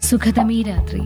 സുഖതമീ രാത്രി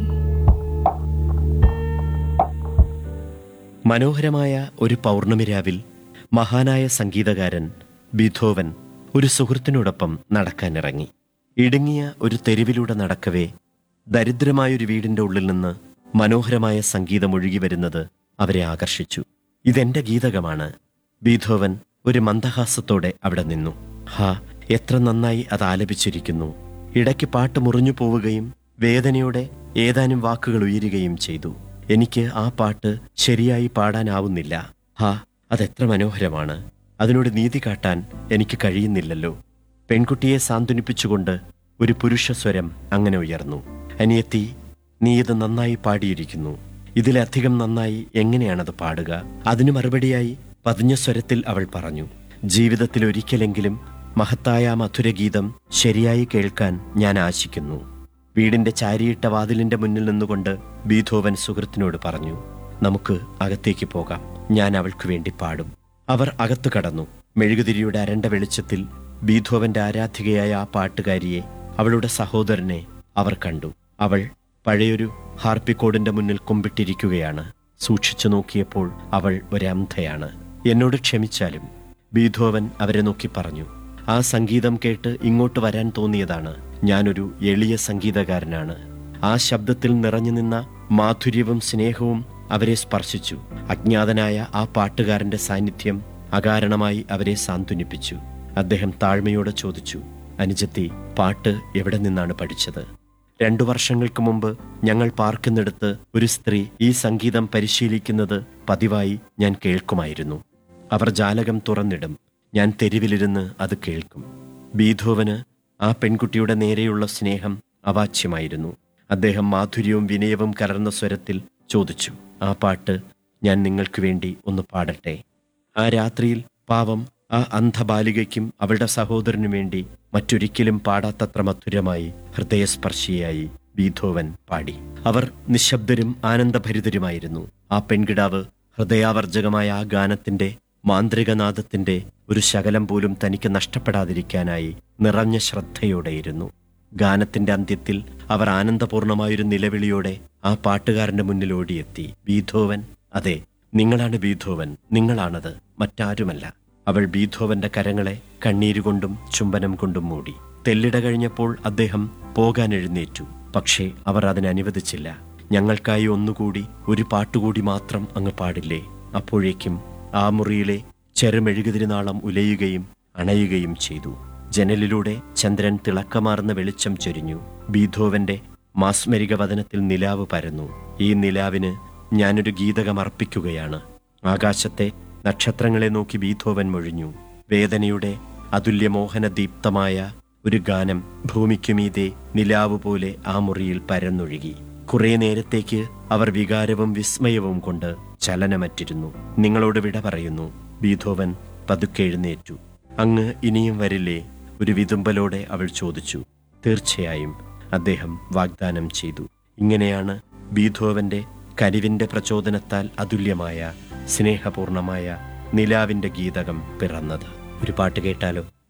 മനോഹരമായ ഒരു പൗർണമി രാവിൽ മഹാനായ സംഗീതകാരൻ ബിഥോവൻ ഒരു സുഹൃത്തിനോടൊപ്പം നടക്കാനിറങ്ങി ഇടുങ്ങിയ ഒരു തെരുവിലൂടെ നടക്കവേ ദരിദ്രമായൊരു വീടിന്റെ ഉള്ളിൽ നിന്ന് മനോഹരമായ സംഗീതം ഒഴുകി വരുന്നത് അവരെ ആകർഷിച്ചു ഇതെന്റെ ഗീതകമാണ് ബീഥോവൻ ഒരു മന്ദഹാസത്തോടെ അവിടെ നിന്നു ഹാ എത്ര നന്നായി അത് ആലപിച്ചിരിക്കുന്നു ഇടയ്ക്ക് പാട്ട് മുറിഞ്ഞു പോവുകയും വേദനയോടെ ഏതാനും വാക്കുകൾ ഉയരുകയും ചെയ്തു എനിക്ക് ആ പാട്ട് ശരിയായി പാടാനാവുന്നില്ല ഹാ അതെത്ര മനോഹരമാണ് അതിനോട് നീതി കാട്ടാൻ എനിക്ക് കഴിയുന്നില്ലല്ലോ പെൺകുട്ടിയെ സാന്ത്വനിപ്പിച്ചുകൊണ്ട് ഒരു പുരുഷ സ്വരം അങ്ങനെ ഉയർന്നു അനിയത്തി നീ ഇത് നന്നായി പാടിയിരിക്കുന്നു ഇതിലധികം നന്നായി എങ്ങനെയാണത് പാടുക അതിനു മറുപടിയായി പതിഞ്ഞ സ്വരത്തിൽ അവൾ പറഞ്ഞു ജീവിതത്തിൽ ഒരിക്കലെങ്കിലും മഹത്തായ ആ മധുരഗീതം ശരിയായി കേൾക്കാൻ ഞാൻ ആശിക്കുന്നു വീടിന്റെ ചാരിയിട്ട വാതിലിന്റെ മുന്നിൽ നിന്നുകൊണ്ട് ബീഥോവൻ സുഹൃത്തിനോട് പറഞ്ഞു നമുക്ക് അകത്തേക്ക് പോകാം ഞാൻ അവൾക്ക് വേണ്ടി പാടും അവർ അകത്തു കടന്നു മെഴുകുതിരിയുടെ അരണ്ട വെളിച്ചത്തിൽ ബീഥോവന്റെ ആരാധികയായ ആ പാട്ടുകാരിയെ അവളുടെ സഹോദരനെ അവർ കണ്ടു അവൾ പഴയൊരു ഹാർപ്പിക്കോഡിന്റെ മുന്നിൽ കുമ്പിട്ടിരിക്കുകയാണ് സൂക്ഷിച്ചു നോക്കിയപ്പോൾ അവൾ ഒരന്ധയാണ് എന്നോട് ക്ഷമിച്ചാലും ബീഥോവൻ അവരെ നോക്കി പറഞ്ഞു ആ സംഗീതം കേട്ട് ഇങ്ങോട്ട് വരാൻ തോന്നിയതാണ് ഞാനൊരു എളിയ സംഗീതകാരനാണ് ആ ശബ്ദത്തിൽ നിറഞ്ഞു നിന്ന മാധുര്യവും സ്നേഹവും അവരെ സ്പർശിച്ചു അജ്ഞാതനായ ആ പാട്ടുകാരന്റെ സാന്നിധ്യം അകാരണമായി അവരെ സാന്ത്വനിപ്പിച്ചു അദ്ദേഹം താഴ്മയോടെ ചോദിച്ചു അനുജത്തി പാട്ട് എവിടെ നിന്നാണ് പഠിച്ചത് രണ്ടു വർഷങ്ങൾക്ക് മുമ്പ് ഞങ്ങൾ പാർക്കുന്നിടത്ത് ഒരു സ്ത്രീ ഈ സംഗീതം പരിശീലിക്കുന്നത് പതിവായി ഞാൻ കേൾക്കുമായിരുന്നു അവർ ജാലകം തുറന്നിടും ഞാൻ തെരുവിലിരുന്ന് അത് കേൾക്കും ബീധോവന് ആ പെൺകുട്ടിയുടെ നേരെയുള്ള സ്നേഹം അവാച്യമായിരുന്നു അദ്ദേഹം മാധുര്യവും വിനയവും കലർന്ന സ്വരത്തിൽ ചോദിച്ചു ആ പാട്ട് ഞാൻ നിങ്ങൾക്ക് വേണ്ടി ഒന്ന് പാടട്ടെ ആ രാത്രിയിൽ പാവം ആ അന്ധബാലികയ്ക്കും അവളുടെ സഹോദരനു വേണ്ടി മറ്റൊരിക്കലും പാടാത്തത്ര മധുരമായി ഹൃദയസ്പർശിയായി ബീധോവൻ പാടി അവർ നിശബ്ദരും ആനന്ദഭരിതരുമായിരുന്നു ആ പെൺകിടാവ് ഹൃദയാവർജകമായ ആ ഗാനത്തിന്റെ മാന്ത്രികനാദത്തിന്റെ ഒരു ശകലം പോലും തനിക്ക് നഷ്ടപ്പെടാതിരിക്കാനായി നിറഞ്ഞ ശ്രദ്ധയോടെയിരുന്നു ഗാനത്തിന്റെ അന്ത്യത്തിൽ അവർ ആനന്ദപൂർണമായൊരു നിലവിളിയോടെ ആ പാട്ടുകാരന്റെ മുന്നിൽ ഓടിയെത്തി ബീധോവൻ അതെ നിങ്ങളാണ് ബീധോവൻ നിങ്ങളാണത് മറ്റാരുമല്ല അവൾ ബീധോവന്റെ കരങ്ങളെ കണ്ണീരുകൊണ്ടും ചുംബനം കൊണ്ടും മൂടി തെല്ലിട കഴിഞ്ഞപ്പോൾ അദ്ദേഹം പോകാൻ എഴുന്നേറ്റു പക്ഷേ അവർ അതിന് അനുവദിച്ചില്ല ഞങ്ങൾക്കായി ഒന്നുകൂടി ഒരു പാട്ടുകൂടി മാത്രം അങ്ങ് പാടില്ലേ അപ്പോഴേക്കും ആ മുറിയിലെ ചെറുമെഴുകുതിരിനാളം ഉലയുകയും അണയുകയും ചെയ്തു ജനലിലൂടെ ചന്ദ്രൻ തിളക്കമാർന്ന വെളിച്ചം ചൊരിഞ്ഞു ബീധോവന്റെ മാസ്മരിക വദനത്തിൽ നിലാവ് പരന്നു ഈ നിലാവിന് ഞാനൊരു ഗീതകം അർപ്പിക്കുകയാണ് ആകാശത്തെ നക്ഷത്രങ്ങളെ നോക്കി ബീധോവൻ മൊഴിഞ്ഞു വേദനയുടെ അതുല്യമോഹന ദീപ്തമായ ഒരു ഗാനം ഭൂമിക്കുമീതെ നിലാവ് പോലെ ആ മുറിയിൽ പരന്നൊഴുകി കുറെ നേരത്തേക്ക് അവർ വികാരവും വിസ്മയവും കൊണ്ട് ചലനമറ്റിരുന്നു നിങ്ങളോട് വിട പറയുന്നു ബീധോവൻ പതുക്കെ എഴുന്നേറ്റു അങ്ങ് ഇനിയും വരില്ലേ ഒരു വിതുമ്പലോടെ അവൾ ചോദിച്ചു തീർച്ചയായും അദ്ദേഹം വാഗ്ദാനം ചെയ്തു ഇങ്ങനെയാണ് ബീധോവന്റെ കരിവിന്റെ പ്രചോദനത്താൽ അതുല്യമായ സ്നേഹപൂർണമായ നിലാവിന്റെ ഗീതകം പിറന്നത് ഒരു പാട്ട് കേട്ടാലോ